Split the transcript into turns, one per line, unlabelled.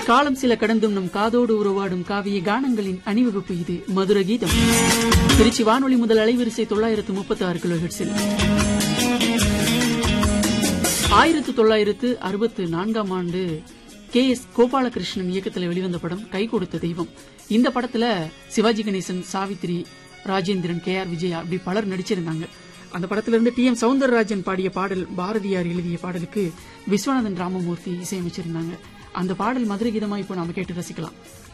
காலம் சில கடந்தும் நம் காதோடு உருவாடும் காவிய கானங்களின் அணிவகுப்பு இது மதுர கீதம் திருச்சி வானொலி முதல் அலைவரிசை தொள்ளாயிரத்து முப்பத்தி ஆறு கிலோஹெட்ஸில் ஆயிரத்து தொள்ளாயிரத்து அறுபத்து நான்காம் ஆண்டு கே எஸ் கோபாலகிருஷ்ணன் இயக்கத்தில் வெளிவந்த படம் கை கொடுத்த தெய்வம் இந்த படத்துல சிவாஜி கணேசன் சாவித்ரி ராஜேந்திரன் கே ஆர் விஜயா அப்படி பலர் நடிச்சிருந்தாங்க அந்த படத்துல இருந்து டி எம் சவுந்தரராஜன் பாடிய பாடல் பாரதியார் எழுதிய பாடலுக்கு விஸ்வநாதன் ராமமூர்த்தி இசையமைச்சிருந்தாங்க அந்த பாடல் மதுரை கீதமா இப்போ நாம கேட்டு ரசிக்கலாம்